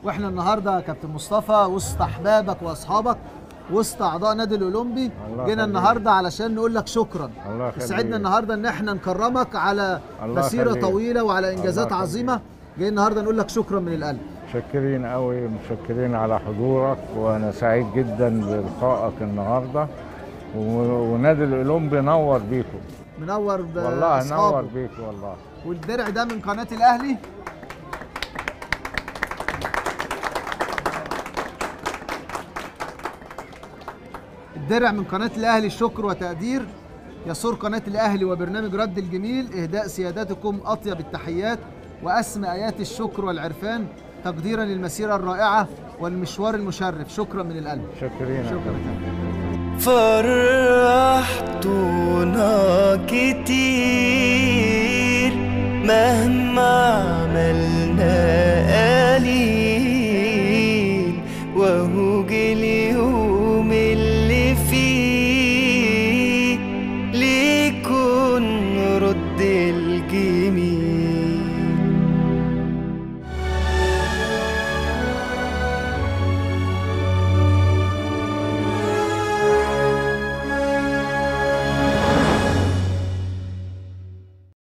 واحنا النهارده يا كابتن مصطفى وسط احبابك واصحابك وسط اعضاء نادي الاولمبي الله جينا يخليك. النهارده علشان نقول لك شكرا الله يخليك. سعدنا النهارده ان احنا نكرمك على الله مسيره يخليك. طويله وعلى الله انجازات يخليك. عظيمه جاي النهارده نقول لك شكرا من القلب متشكرين قوي متشكرين على حضورك وانا سعيد جدا بلقائك النهارده و- ونادي الاولمبي نور بيكم منور ب- والله أصحابه. نور بيكم والله والدرع ده من قناه الاهلي الدرع من قناه الاهلي شكر وتقدير يسر قناه الاهلي وبرنامج رد الجميل اهداء سيادتكم اطيب التحيات واسمى ايات الشكر والعرفان تقديرا للمسيره الرائعه والمشوار المشرف شكرا من القلب شكرين شكرا فرحتونا كتير مهما عملنا